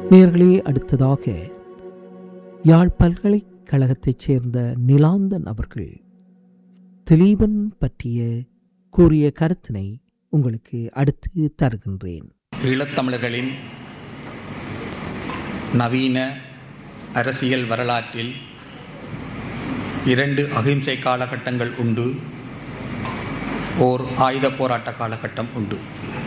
நேர்களே அடுத்ததாக யாழ் பல்கலைக்கழகத்தைச் சேர்ந்த நிலாந்தன் அவர்கள் திலீபன் பற்றிய கூறிய கருத்தினை உங்களுக்கு அடுத்து தருகின்றேன் ஈழத்தமிழர்களின் நவீன அரசியல் வரலாற்றில் இரண்டு அகிம்சை காலகட்டங்கள் உண்டு ஓர் ஆயுத போராட்ட காலகட்டம் உண்டு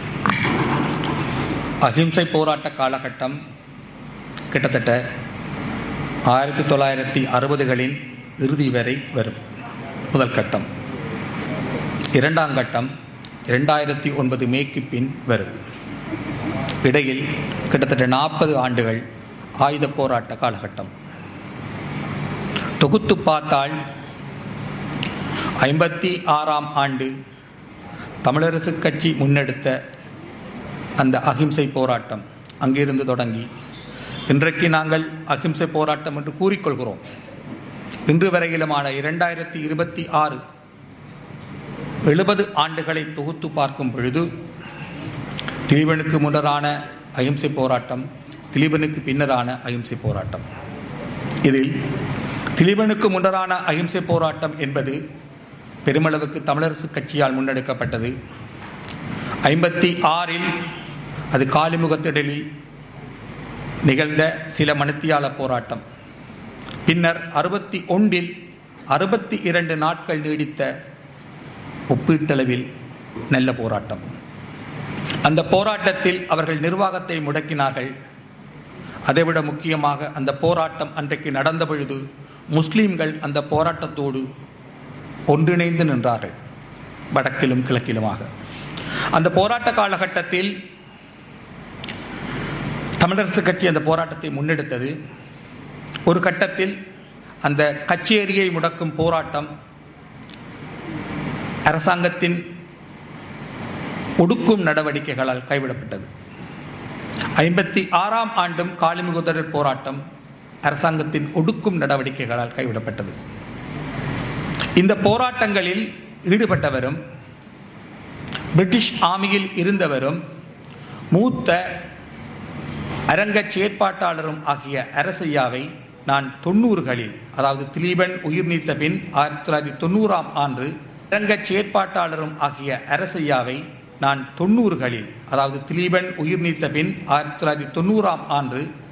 அகிம்சை போராட்ட காலகட்டம் கிட்டத்தட்ட ஆயிரத்தி தொள்ளாயிரத்தி அறுபதுகளின் இறுதி வரை வரும் முதல் கட்டம் இரண்டாம் கட்டம் இரண்டாயிரத்தி ஒன்பது மேக்கு பின் வரும் இடையில் கிட்டத்தட்ட நாற்பது ஆண்டுகள் ஆயுத போராட்ட காலகட்டம் தொகுத்து பார்த்தால் ஐம்பத்தி ஆறாம் ஆண்டு தமிழரசு கட்சி முன்னெடுத்த அந்த அகிம்சை போராட்டம் அங்கிருந்து தொடங்கி இன்றைக்கு நாங்கள் அகிம்சை போராட்டம் என்று கூறிக்கொள்கிறோம் இன்று வரையிலுமான இரண்டாயிரத்தி இருபத்தி ஆறு எழுபது ஆண்டுகளை தொகுத்து பார்க்கும் பொழுது திலீபனுக்கு முன்னரான அகிம்சை போராட்டம் திலீபனுக்கு பின்னரான அகிம்சை போராட்டம் இதில் திலீபனுக்கு முன்னரான அகிம்சை போராட்டம் என்பது பெருமளவுக்கு தமிழரசு கட்சியால் முன்னெடுக்கப்பட்டது ஐம்பத்தி ஆறில் அது காலிமுகத்திடலில் நிகழ்ந்த சில மணித்தியால போராட்டம் பின்னர் அறுபத்தி ஒன்றில் அறுபத்தி இரண்டு நாட்கள் நீடித்த ஒப்பீட்டளவில் நல்ல போராட்டம் அந்த போராட்டத்தில் அவர்கள் நிர்வாகத்தை முடக்கினார்கள் அதைவிட முக்கியமாக அந்த போராட்டம் அன்றைக்கு நடந்த பொழுது முஸ்லீம்கள் அந்த போராட்டத்தோடு ஒன்றிணைந்து நின்றார்கள் வடக்கிலும் கிழக்கிலுமாக அந்த போராட்ட காலகட்டத்தில் தமிழரசு கட்சி அந்த போராட்டத்தை முன்னெடுத்தது ஒரு கட்டத்தில் அந்த கச்சேரியை முடக்கும் போராட்டம் அரசாங்கத்தின் ஒடுக்கும் நடவடிக்கைகளால் கைவிடப்பட்டது ஐம்பத்தி ஆறாம் ஆண்டும் காலிமுகுதரர் போராட்டம் அரசாங்கத்தின் ஒடுக்கும் நடவடிக்கைகளால் கைவிடப்பட்டது இந்த போராட்டங்களில் ஈடுபட்டவரும் பிரிட்டிஷ் ஆர்மியில் இருந்தவரும் மூத்த அரங்க செயற்பாட்டாளரும் ஆகிய அரசையாவை நான் தொண்ணூறுகளில் அதாவது திலீபன் உயிர் நீத்த பின் ஆயிரத்தி தொள்ளாயிரத்தி தொண்ணூறாம் ஆண்டு அரங்க செயற்பாட்டாளரும் ஆகிய அரசையாவை நான் தொண்ணூறுகளில் அதாவது திலீபன் உயிர் நீத்த பின் ஆயிரத்தி தொள்ளாயிரத்தி தொண்ணூறாம் ஆண்டு